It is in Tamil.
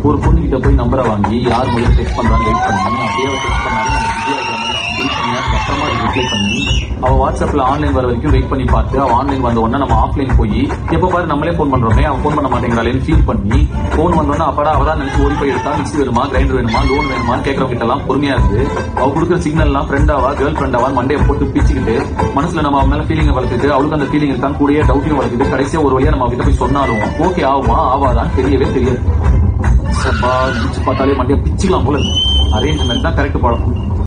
ஒரு பொண்ணு கிட்ட போய் நம்பரை வாங்கி யார் மூலியம் டெக்ஸ்ட் பண்றாங்க வெயிட் பண்ணி அப்படியே டெக்ஸ்ட் பண்ணாலும் நம்ம பிஸியா இருக்கிற மாதிரி feel பண்ணி அதுக்கு அப்புறமா ரிப்ளை பண்ணி அவ வாட்ஸ்அப்ல ஆன்லைன் வர வரைக்கும் வெயிட் பண்ணி பார்த்து அவ ஆன்லைன் வந்த உடனே நம்ம ஆஃப்லைன் போய் எப்ப பாரு நம்மளே ஃபோன் பண்றோமே அவன் ஃபோன் பண்ண மாட்டேங்கிறாளேன்னு ஃபீல் பண்ணி ஃபோன் வந்தோடனே அப்படா அவதான் நினைச்சு ஓடி போய் எடுத்தா மிக்சி வேணுமா கிரைண்டர் வேணுமா லோன் வேணுமா கேட்கறவங்க கிட்ட எல்லாம் பொறுமையா இருந்து அவ கொடுக்குற சிக்னல் எல்லாம் ஃப்ரெண்டாவா கேர்ள் ஃப்ரெண்டாவா மண்டையை போட்டு பிச்சுக்கிட்டு மனசுல நம்ம அவன் மேல ஃபீலிங் வளர்த்துட்டு அவளுக்கு அந்த ஃபீலிங் இருக்கான்னு கூடயே டவுட்டையும் வளர்த்துட்டு கடைசியா ஒரு வழியா நம்ம அவகிட்ட போய் சொன்னாலும் ஓகே ஆகுமா ஆவாதான் தெரியவே தெரியாது சப்பா நினைச்சு பார்த்தாலே மண்டையை பிச்சுக்கலாம் போல அரேஞ்ச்மெண்ட் தான் கரெக்ட் பழக்கம்